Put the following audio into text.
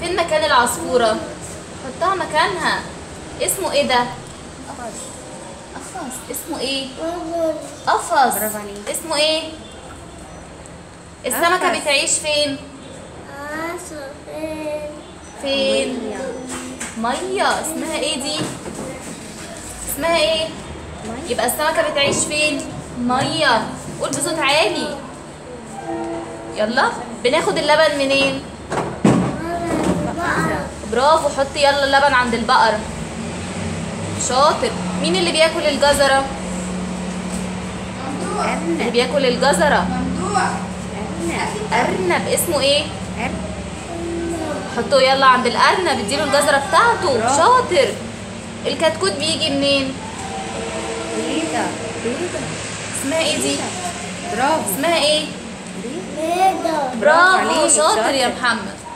فين مكان العصفورة حطها مكانها اسمه ايه ده قفص اسمه ايه قفص برافو عليك. اسمه ايه السمكة قفص. بتعيش فين فين مية اسمها ايه دي اسمها ايه يبقى السمكة بتعيش فين مية قول بصوت عالي يلا بناخد اللبن منين برافو حطي يلا اللبن عند البقرة شاطر مين اللي بياكل الجزرة اللي أرنب بياكل الجزرة أرنب أرنب اسمه ايه أرنب حطه يلا عند الأرنب اديله الجزرة بتاعته برافو. شاطر الكتكوت بيجي منين بيضة اسمها ايه دي برافو اسمها ايه برافو برافو عليك، شاطر يا شاطر. محمد